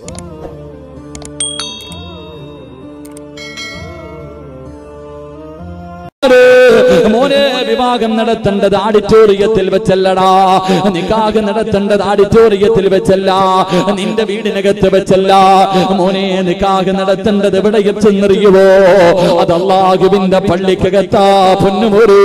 മോനെ വിവാഹം നടത്തേണ്ടത് ആഡിറ്റോറിയത്തിൽ വെച്ചല്ലടാ നിക്കാഹ് നടത്തേണ്ടത് ആഡിറ്റോറിയത്തിൽ വെച്ചല്ല നിന്റെ വീടിനകത്ത് വെച്ചല്ല മോനെ നിക്കാഹ് നടത്തേണ്ടത് എവിടെ ചെന്നറിയുവോ അത് അള്ളാഹുവിന്റെ പള്ളിക്കകത്താ പൊന്നുമോരേ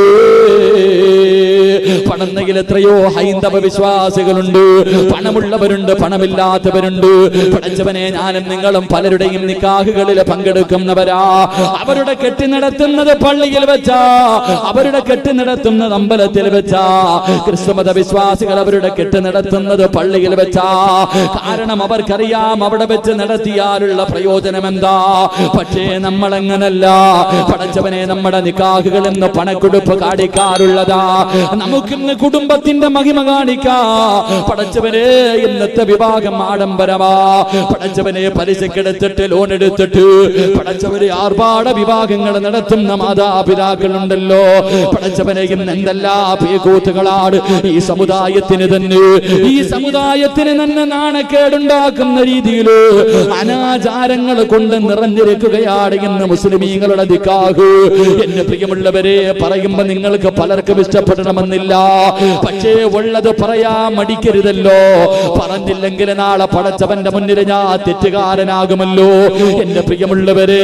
പണന്നയിൽ എത്രയോ ഹൈന്ദവ വിശ്വാസികളുണ്ട് പണമുള്ളവരുണ്ട് പണമില്ലാത്തവരുണ്ട് പഠിച്ചവനെ ഞാനും നിങ്ങളും പലരുടെയും നിക്കാഹുകളിൽ പങ്കെടുക്കുന്നവരാ അവരുടെ കെട്ടി നടത്തുന്നത് പള്ളിയിൽ വെച്ചാ അവരുടെ കെട്ടി നടത്തുന്നത് അമ്പലത്തിൽ വെച്ചാ ക്രിസ്തുമത വിശ്വാസികൾ അവരുടെ കെട്ടി നടത്തുന്നത് പള്ളിയിൽ വെച്ചാ കാരണം അവർക്കറിയാം അവിടെ വെച്ച് നടത്തിയാലുള്ള പ്രയോജനം എന്താ പക്ഷേ നമ്മൾ അങ്ങനല്ല പടച്ചവനെ നമ്മുടെ നിക്കാഹുകൾ എന്ന് പണക്കൊടുപ്പ് കാണിക്കാറുള്ളതാ നമുക്കിന്ന് കുടുംബത്തിന്റെ മഹിമ കാണിക്കാ പടച്ചവനെ ഇന്നത്തെ വിഭാഗം ആഡംബരമാ പടച്ചവനെ പലിശക്കെടുത്തിട്ട് ലോൺ എടുത്തിട്ട് പടച്ചവനെ ആർഭാട വിഭാഗങ്ങൾ നടത്തുന്ന മാതാപിതാക്കളുണ്ടല്ലോ പടച്ചവനെ ഇന്ന് എന്തെല്ലാ പേകൂത്തുകളാണ് ഈ സമുദായത്തിന് തന്നെ ഈ സമുദായത്തിന് തന്നെ നാണക്കേടുണ്ടാക്കുന്ന രീതിയിൽ അനാചാരങ്ങൾ കൊണ്ട് നിറഞ്ഞിരിക്കുകയാണ് ഇന്ന് മുസ്ലിമീങ്ങളുടെ ദിക്കാഹ് എന്റെ പ്രിയമുള്ളവരെ പറയുമ്പോ നിങ്ങൾക്ക് പലർക്കും ഇഷ്ടപ്പെടണമെന്നില്ല പക്ഷേ ഉള്ളത് പറയാ മടിക്കരുതല്ലോ പറഞ്ഞില്ലെങ്കിൽ നാളെ പടച്ചവന്റെ മുന്നിൽ ഞാൻ തെറ്റുകാരനാകുമല്ലോ എന്റെ പ്രിയമുള്ളവരെ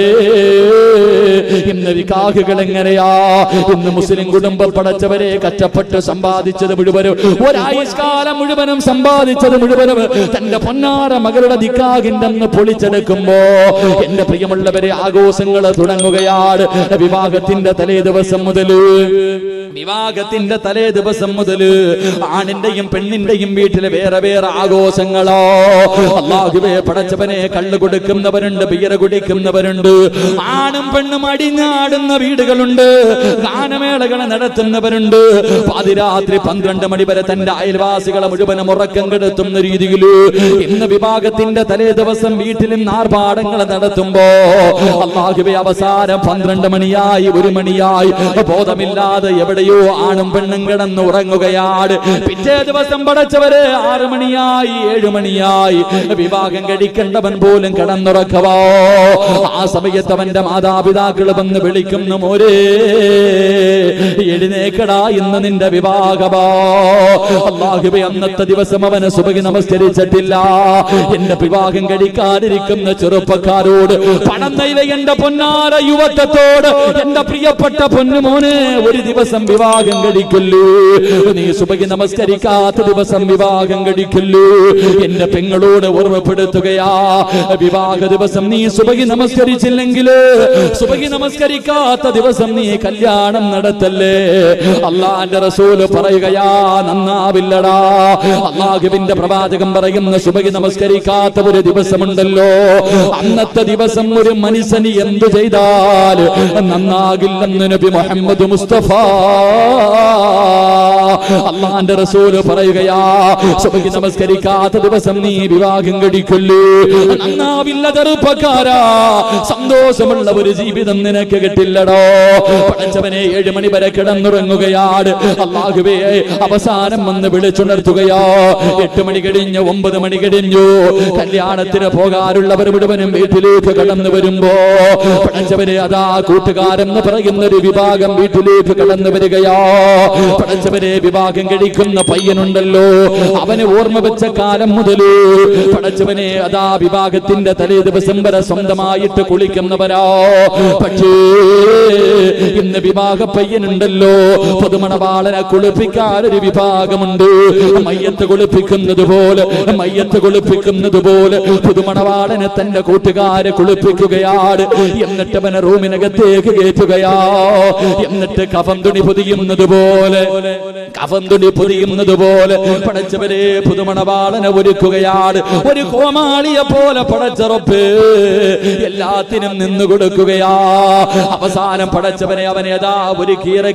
ഇന്ന് വികാഹുകൾ എങ്ങനെയാ ഇന്ന് മുസ്ലിം കുടുംബം പടച്ചവരെ കഷ്ടപ്പെട്ട് സമ്പാദിച്ചത് മുഴുവനും ഒരായുഷ്കാലം മുഴുവനും സമ്പാദിച്ചത് മുഴുവനും തന്റെ പൊന്നാറ മകളുടെ ദിക്കാകിന്റെ അന്ന് പൊളിച്ചെടുക്കുമ്പോ എന്റെ പ്രിയമുള്ളവരെ ആഘോഷങ്ങൾ തുടങ്ങുകയാണ് വിവാഹത്തിന്റെ തലേ ദിവസം മുതല് വിവാഹത്തിന്റെ തലേ ദിവസം മുതല് ആണിന്റെയും പെണ്ണിന്റെയും വീട്ടില് വേറെ വേറെ ആഘോഷങ്ങളോ അള്ളാഹുവെ പടച്ചവനെ കള്ളു കൊടുക്കുന്നവരുണ്ട് ബിയർ കുടിക്കുന്നവരുണ്ട് ആണും പെണ്ണും അടിഞ്ഞാടുന്ന വീടുകളുണ്ട് ഗാനമേളകൾ നടത്തുന്നവരുണ്ട് പാതിരാത്രി പന്ത്രണ്ട് മണി വരെ തന്റെ അയൽവാസികളെ മുഴുവനും ഉറക്കം കെടുത്തുന്ന രീതിയിൽ ഇന്ന് വിഭാഗത്തിന്റെ തലേ ദിവസം വീട്ടിൽ നിന്ന് ആർഭാടങ്ങൾ നടത്തുമ്പോ അള്ളാഹുവെ അവസാനം പന്ത്രണ്ട് മണിയായി ഒരു മണിയായി ബോധമില്ലാതെ എവിടെയോ ആണും പെണ്ണും കിടന്ന് ഉറങ്ങുകയാണ് പിറ്റേ ദിവസം പടച്ചവരെ ആറു മണിയായി ഏഴു മണിയായി വിവാഹം കഴിക്കേണ്ടവൻ പോലും കിടന്നുറക്കവോ ആ സമയത്ത് അവന്റെ മാതാപിതാക്കൾ വന്ന് വിളിക്കുന്നു മോരേ എഴുന്നേക്കടാ ഇന്ന് നിന്റെ വിവാഹമോ അള്ളാഹുബെ അന്നത്തെ ദിവസം അവന് സുബകി നമസ്കരിച്ചിട്ടില്ല എന്റെ വിവാഹം കഴിക്കാതിരിക്കുന്ന ചെറുപ്പക്കാരോട് പണം നെയ്ത എന്റെ പൊന്നാര യുവത്വത്തോട് എന്റെ പ്രിയപ്പെട്ട പൊന്നുമോനെ ഒരു ദിവസം വിവാഹം കഴിക്കല്ലൂ നീ സുബകി നമസ്കരിക്കാത്ത ദിവസം വിവാഹം കഴിക്കല്ലൂ എന്റെ പെങ്ങളോട് ഓർമ്മപ്പെടുത്തുകയാ വിവാഹ ദിവസം നീ സുബകി നമസ്കരിച്ചില്ലെങ്കിൽ സുബകി നമസ്കരിക്കാത്ത ദിവസം നീ കല്യാണം നടത്തല്ലേ അള്ളാന്റെ റസൂല് പറയുകയാ നന്നാവില്ലടാ അള്ളാഹുവിന്റെ പ്രവാചകം പറയുന്ന സുബകി നമസ്കരിക്കാത്ത ഒരു ദിവസമുണ്ടല്ലോ അന്നത്തെ ദിവസം ഒരു മനുഷ്യന് എന്തു ചെയ്താൽ നന്നാകില്ലെന്ന് നബി മുഹമ്മദ് മുസ്തഫ അള്ളാന്റെ റസൂല് പറയുകയാ സുബഹി നമസ്കരിക്കാത്ത ദിവസം നീ വിവാഹം കഴിക്കൊല്ലൂ നന്നാവില്ല ചെറുപ്പക്കാരാ സന്തോഷമുള്ള ഒരു ജീവിതം നിനക്ക് കിട്ടില്ലടോ പടച്ചവനെ ഏഴ് മണി വരെ കിടന്നുറങ്ങുകയാണ് അള്ളാഹുവേ അവസാനം വന്ന് വിളിച്ചുണർത്തുകയോ എട്ട് മണി കഴിഞ്ഞു ഒമ്പത് മണി കഴിഞ്ഞു കല്യാണത്തിന് പോകാറുള്ളവർ മുഴുവനും വീട്ടിലേക്ക് കടന്നു വരുമ്പോ പടച്ചവനെ അതാ കൂട്ടുകാരെന്ന് പറയുന്ന ഒരു വിഭാഗം വീട്ടിലേക്ക് കടന്നു വരികയോ പടച്ചവനെ വിവാഹം കഴിക്കുന്ന പയ്യനുണ്ടല്ലോ അവന് ഓർമ്മ വെച്ച കാലം മുതല് പടച്ചവനെ അതാ വിവാഹത്തിന്റെ തലേ ദിവസം വരെ സ്വന്തമായിട്ട് കുളിക്കുന്നവരോ പക്ഷേ ഇന്ന് വിവാഹ പയ്യനുണ്ടല്ലോ പുതുമണവാളനെ കുളിപ്പിക്കാൻ ഒരു വിഭാഗമുണ്ട് മയ്യത്ത് കുളിപ്പിക്കുന്നത് പോലെ മയ്യത്ത് കുളിപ്പിക്കുന്നത് പോലെ പുതുമണവാളനെ തന്റെ കൂട്ടുകാരെ കുളിപ്പിക്കുകയാണ് എന്നിട്ട് അവനെ റൂമിനകത്തേക്ക് കയറ്റുകയാ എന്നിട്ട് കഫം തുണി പൊതിയുന്നത് പോലെ കഫം തുണി പൊതിയുന്നത് പോലെ പടച്ചവരെ പുതുമണവാളനെ ഒരുക്കുകയാണ് ഒരു കോമാളിയെ പോലെ പടച്ചറപ്പ് എല്ലാത്തിനും നിന്നു കൊടുക്കുകയാ അവസാനം പടച്ചവനെ അവനെ അതാ ഒരു കീറക്കി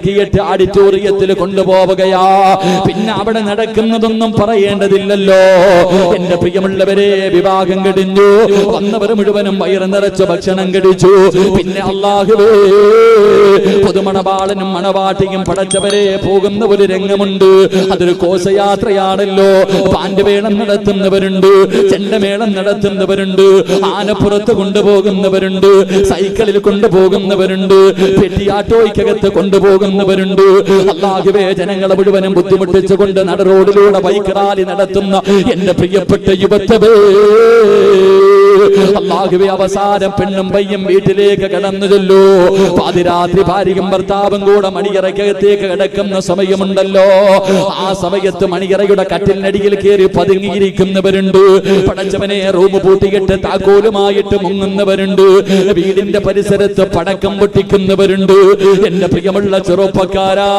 കെട്ടിയിട്ട് ആഡിറ്റോറിയത്തിൽ കൊണ്ടുപോവുകയാ പിന്നെ അവിടെ നടക്കുന്നതൊന്നും പറയേണ്ടതില്ലല്ലോ എന്റെ പ്രിയമുള്ളവരെ വിവാഹം കഴിഞ്ഞു വന്നവർ മുഴുവനും വയറ് നിറച്ച് ഭക്ഷണം കഴിച്ചു പിന്നെ അള്ളാഹുവേ പുതുമണവാളനും മണവാട്ടിയും പടച്ചവരെ പോകുന്ന ഒരു രംഗമുണ്ട് അതൊരു കോശയാത്രയാണല്ലോ പാൻഡ്യമേളം നടത്തുന്നവരുണ്ട് ചെണ്ടമേളം നടത്തുന്നവരുണ്ട് ആനപ്പുറത്ത് കൊണ്ടുപോകുന്നവരുണ്ട് സൈക്കിളിൽ കൊണ്ടുപോകുന്നവരുണ്ട് പെട്ടിയാട്ടോയ്ക്കകത്ത് കൊണ്ടുപോകുന്നവരുണ്ട് അള്ളാഹുവേ ജനങ്ങളെ മുഴുവനും ബുദ്ധിമുട്ടിച്ചുകൊണ്ട് നട റോഡിലൂടെ ബൈക്ക് റാലി നടത്തുന്ന എന്റെ പ്രിയപ്പെട്ട യുവത്വേ അള്ളാഹുവെ അവസാനം പെണ്ണും പയ്യും വീട്ടിലേക്ക് കടന്നു ചെല്ലൂ പാതിരാത്രി ഭാര്യയും ഭർത്താവും കൂടെ മണിയറയ്ക്കകത്തേക്ക് കിടക്കുന്ന സമയമുണ്ടല്ലോ ആ സമയത്ത് മണിയറയുടെ കട്ടിലിനടിയിൽ കയറി പതുങ്ങിയിരിക്കുന്നവരുണ്ട് പടച്ചവനെ റൂം പൂട്ടിയിട്ട് താക്കോലുമായിട്ട് മുങ്ങുന്നവരുണ്ട് വീടിന്റെ പരിസരത്ത് പടക്കം പൊട്ടിക്കുന്നവരുണ്ട് എന്റെ പ്രിയമുള്ള ചെറുപ്പക്കാരാ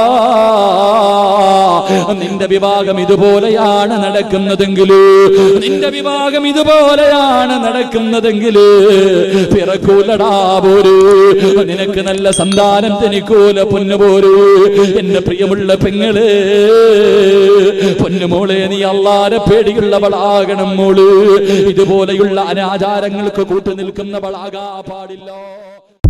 നിന്റെ വിവാഹം ഇതുപോലെയാണ് നടക്കുന്നതെങ്കിൽ നിന്റെ വിവാഹം ഇതുപോലെയാണ് നടക്കുന്നതെങ്കിൽ പിറക്കൂലടാ പോരൂ നിനക്ക് നല്ല സന്താനം തനിക്കൂല പൊന്നുപോരൂ എന്റെ പ്രിയമുള്ള പെങ്ങള് പൊന്നുമോളെ നീ അള്ളാരെ പേടിയുള്ളവളാകണം മോള് ഇതുപോലെയുള്ള അനാചാരങ്ങൾക്ക് കൂട്ടു നിൽക്കുന്നവളാകാ പാടില്ല